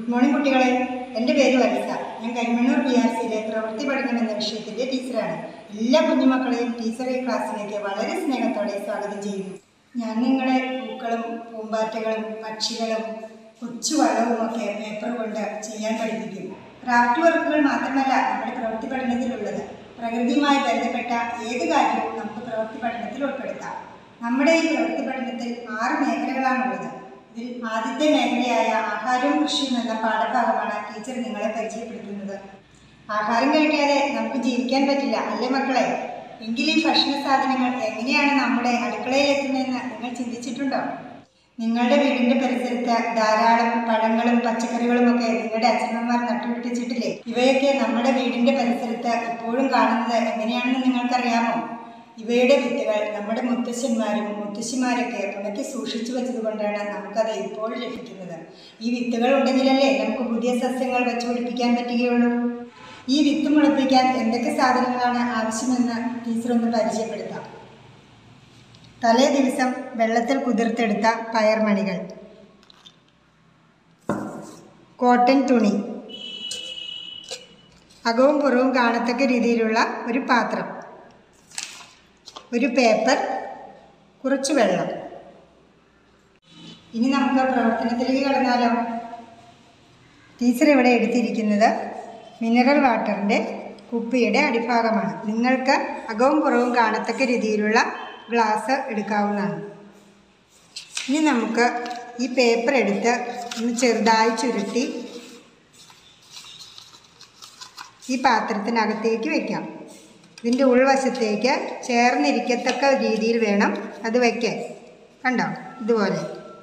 good morning കുട്ടികളെ എൻ്റെ പേര് വത്സ ഞാൻ കരിമണ്ണൂർ പി ആർ സിയിലെ പ്രവൃത്തി പഠനം എന്ന വിഷയത്തിൻ്റെ ടീച്ചറാണ് എല്ലാ കുഞ്ഞുമക്കളെയും ടീച്ചർ ഈ ക്ലാസ്സിലേക്ക് വളരെ സ്നേഹത്തോടെ സ്വാഗതം ചെയ്യുന്നു ഞാൻ നിങ്ങളെ പൂക്കളും പൂമ്പാറ്റകളും പക്ഷികളും കൊച്ചു വള്ളവും ഒക്കെ പേപ്പർ കൊണ്ട് ചെയ്യാൻ പഠിപ്പിക്കും ക്രാഫ്റ്റ് വർക്കുകൾ മാത്രമല്ല നമ്മുടെ പ്രവൃത്തി പഠനത്തിലുള്ളത് പ്രകൃതിയുമായി ബന്ധപ്പെട്ട ഏത് കാര്യവും നമുക്ക് പ്രവൃത്തി പഠനത്തിൽ ഉൾപ്പെടുത്താം നമ്മുടെ ഈ പ്രവൃത്തി പഠനത്തിൽ ആറ് മേഖലകളാണുള്ളത് ഇതിൽ ആദ്യത്തെ മേഖലയായ ആഹാരവും കൃഷിയും എന്ന പാഠഭാഗമാണ് ടീച്ചർ നിങ്ങളെ പരിചയപ്പെടുത്തുന്നത് ആഹാരം കഴിക്കാതെ നമുക്ക് ജീവിക്കാൻ പറ്റില്ല അല്ലേ മക്കളെ എങ്കിൽ ഈ ഭക്ഷണ സാധനങ്ങൾ എങ്ങനെയാണ് നമ്മുടെ അടുക്കളയിൽ എത്തുന്നതെന്ന് നിങ്ങൾ ചിന്തിച്ചിട്ടുണ്ടോ നിങ്ങളുടെ വീടിന്റെ പരിസരത്ത് ധാരാളം പഴങ്ങളും പച്ചക്കറികളും ഒക്കെ നിങ്ങളുടെ അച്ഛനമ്മമാർ നട്ടുപിടിപ്പിച്ചിട്ടില്ലേ ഇവയൊക്കെ നമ്മുടെ വീടിന്റെ പരിസരത്ത് ഇപ്പോഴും കാണുന്നത് എങ്ങനെയാണെന്ന് നിങ്ങൾക്കറിയാമോ ഇവയുടെ വിത്തുകൾ നമ്മുടെ മുത്തശ്ശന്മാരും മുത്തശ്ശിമാരൊക്കെ ഉണക്കി സൂക്ഷിച്ചു വെച്ചതുകൊണ്ടാണ് നമുക്കത് ഇപ്പോഴും ലഭിക്കുന്നത് ഈ വിത്തുകൾ ഉണ്ടെങ്കിലല്ലേ നമുക്ക് പുതിയ സസ്യങ്ങൾ വെച്ചുപിടിപ്പിക്കാൻ പറ്റുകയുള്ളൂ ഈ വിത്ത് മുളപ്പിക്കാൻ എന്തൊക്കെ സാധനങ്ങളാണ് ആവശ്യമെന്ന് ടീച്ചർ ഒന്ന് പരിചയപ്പെടുത്താം തലേ ദിവസം വെള്ളത്തിൽ കുതിർത്തെടുത്ത പയർമണികൾ കോട്ടൺ തുണി അകവും പുറവും കാണത്തക്ക രീതിയിലുള്ള ഒരു പാത്രം ഒരു പേപ്പർ കുറച്ച് വെള്ളം ഇനി നമുക്ക് പ്രവർത്തനത്തിലേക്ക് കടന്നാലോ ടീച്ചർ ഇവിടെ എടുത്തിരിക്കുന്നത് മിനറൽ വാട്ടറിൻ്റെ കുപ്പിയുടെ അടിഭാഗമാണ് നിങ്ങൾക്ക് അകവും പുറവും കാണത്തക്ക രീതിയിലുള്ള ഗ്ലാസ് എടുക്കാവുന്നതാണ് ഇനി നമുക്ക് ഈ പേപ്പർ എടുത്ത് ഒന്ന് ചെറുതായി ചുരുട്ടി ഈ പാത്രത്തിനകത്തേക്ക് വെക്കാം ഇതിൻ്റെ ഉൾവശത്തേക്ക് ചേർന്നിരിക്കത്തക്ക രീതിയിൽ വേണം അത് വയ്ക്കാൻ കണ്ടോ ഇതുപോലെ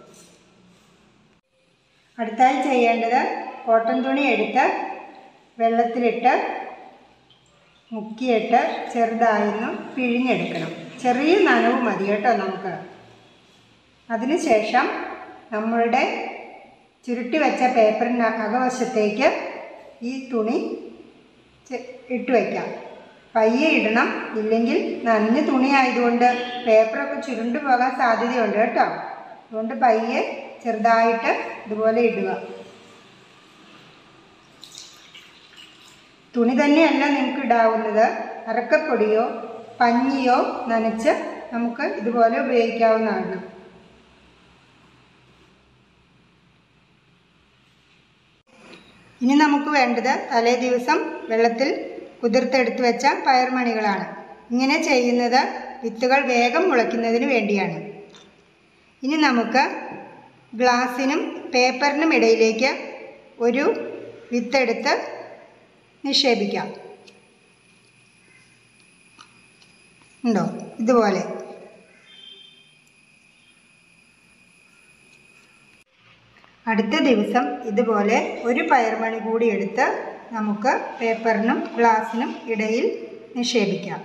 അടുത്തായി ചെയ്യേണ്ടത് കോട്ടൺ തുണി എടുത്ത് വെള്ളത്തിലിട്ട് മുക്കിയിട്ട് ചെറുതായൊന്ന് പിഴിഞ്ഞെടുക്കണം ചെറിയ നനവ് മതി കേട്ടോ നമുക്ക് അതിനുശേഷം നമ്മളുടെ ചുരുട്ടി വെച്ച പേപ്പറിന് അകവശത്തേക്ക് ഈ തുണി ചെ- ഇട്ട് വയ്ക്കാം പയ്യെ ഇടണം ഇല്ലെങ്കിൽ നനഞ്ഞ തുണി ആയതുകൊണ്ട് പേപ്പറൊക്കെ ചുരുണ്ടു പോകാൻ സാധ്യതയുണ്ട് കേട്ടോ അതുകൊണ്ട് പയ്യെ ചെറുതായിട്ട് ഇതുപോലെ ഇടുക തുണി തന്നെയല്ല നിങ്ങൾക്ക് ഇടാവുന്നത് അറക്കപ്പൊടിയോ പഞ്ഞിയോ നനച്ച് നമുക്ക് ഇതുപോലെ ഉപയോഗിക്കാവുന്നതാണ് ഇനി നമുക്ക് വേണ്ടത് തലേ ദിവസം വെള്ളത്തിൽ കുതിർത്തെടുത്ത് വെച്ച പയർമണികളാണ് ഇങ്ങനെ ചെയ്യുന്നത് വിത്തുകൾ വേഗം മുളയ്ക്കുന്നതിന് വേണ്ടിയാണ് ഇനി നമുക്ക് ഗ്ലാസ്സിനും പേപ്പറിനും ഇടയിലേക്ക് ഒരു വിത്തെടുത്ത് നിക്ഷേപിക്കാം ഉണ്ടോ ഇതുപോലെ അടുത്ത ദിവസം ഇതുപോലെ ഒരു പയർമണി കൂടി എടുത്ത് നമുക്ക് പേപ്പറിനും ഗ്ലാസ്സിനും ഇടയിൽ നിക്ഷേപിക്കാം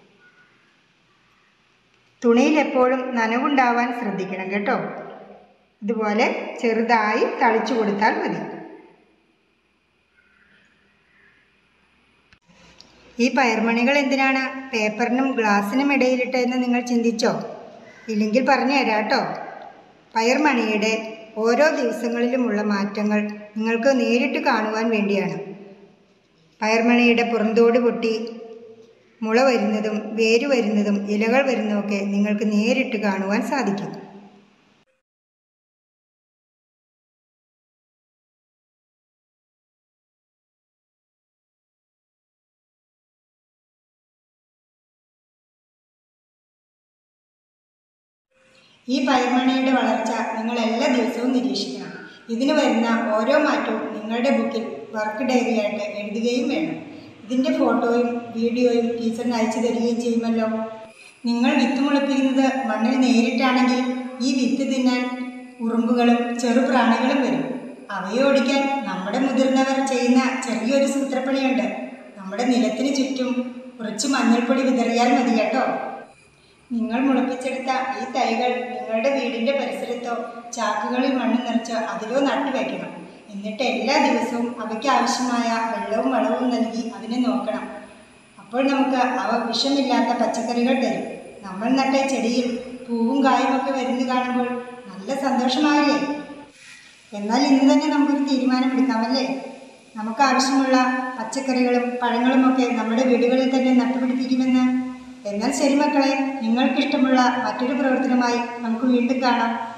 തുണിയിൽ എപ്പോഴും നനവുണ്ടാവാൻ ശ്രദ്ധിക്കണം കേട്ടോ ഇതുപോലെ ചെറുതായി തളിച്ചു കൊടുത്താൽ മതി ഈ പയർമണികൾ എന്തിനാണ് പേപ്പറിനും ഗ്ലാസ്സിനും ഇടയിലിട്ടതെന്ന് നിങ്ങൾ ചിന്തിച്ചോ ഇല്ലെങ്കിൽ പറഞ്ഞു തരാം കേട്ടോ പയർമണിയുടെ ഓരോ ദിവസങ്ങളിലുമുള്ള മാറ്റങ്ങൾ നിങ്ങൾക്ക് നേരിട്ട് കാണുവാൻ വേണ്ടിയാണ് പയർമണിയുടെ പുറന്തോട് പൊട്ടി മുള വരുന്നതും വേര് വരുന്നതും ഇലകൾ വരുന്നതുമൊക്കെ നിങ്ങൾക്ക് നേരിട്ട് കാണുവാൻ സാധിക്കും ഈ പയർമണിയുടെ വളർച്ച നിങ്ങൾ എല്ലാ ദിവസവും നിരീക്ഷിക്കണം ഇതിന് വരുന്ന ഓരോ മാറ്റവും നിങ്ങളുടെ ബുക്കിൽ വർക്ക് ഡയറിയായിട്ട് എഴുതുകയും വേണം ഇതിൻ്റെ ഫോട്ടോയും വീഡിയോയും ടീച്ചറിന് അയച്ചു തരികയും ചെയ്യുമല്ലോ നിങ്ങൾ വിത്ത് മുളപ്പിക്കുന്നത് മണ്ണിൽ നേരിട്ടാണെങ്കിൽ ഈ വിത്ത് തിന്നാൻ ഉറുമ്പുകളും ചെറുപ്രാണികളും വരും അവയെ ഓടിക്കാൻ നമ്മുടെ മുതിർന്നവർ ചെയ്യുന്ന ചെറിയൊരു സൂത്രപ്പണിയുണ്ട് നമ്മുടെ നിലത്തിന് ചുറ്റും കുറച്ച് മഞ്ഞൾപ്പൊടി വിതറിയാൽ മതി കേട്ടോ നിങ്ങൾ മുളപ്പിച്ചെടുത്ത ഈ തൈകൾ നിങ്ങളുടെ വീടിൻ്റെ പരിസരത്തോ ചാക്കുകളിൽ മണ്ണ് നിറച്ച് അതിലോ നട്ടുവയ്ക്കണം എന്നിട്ട് എല്ലാ ദിവസവും അവയ്ക്ക് ആവശ്യമായ വെള്ളവും വളവും നൽകി അതിനെ നോക്കണം അപ്പോൾ നമുക്ക് അവ വിഷമില്ലാത്ത പച്ചക്കറികൾ തരും നമ്മൾ നട്ട ചെടിയിൽ പൂവും കായും ഒക്കെ വരുന്നു കാണുമ്പോൾ നല്ല സന്തോഷമാവില്ലേ എന്നാൽ ഇന്ന് തന്നെ നമുക്കൊരു തീരുമാനമെടുക്കാമല്ലേ നമുക്ക് ആവശ്യമുള്ള പച്ചക്കറികളും പഴങ്ങളും ഒക്കെ നമ്മുടെ വീടുകളിൽ തന്നെ നട്ടുപിടിപ്പിക്കുമെന്ന് എന്നാൽ ശരി മക്കളെ നിങ്ങൾക്കിഷ്ടമുള്ള മറ്റൊരു പ്രവർത്തനമായി നമുക്ക് വീണ്ടും കാണാം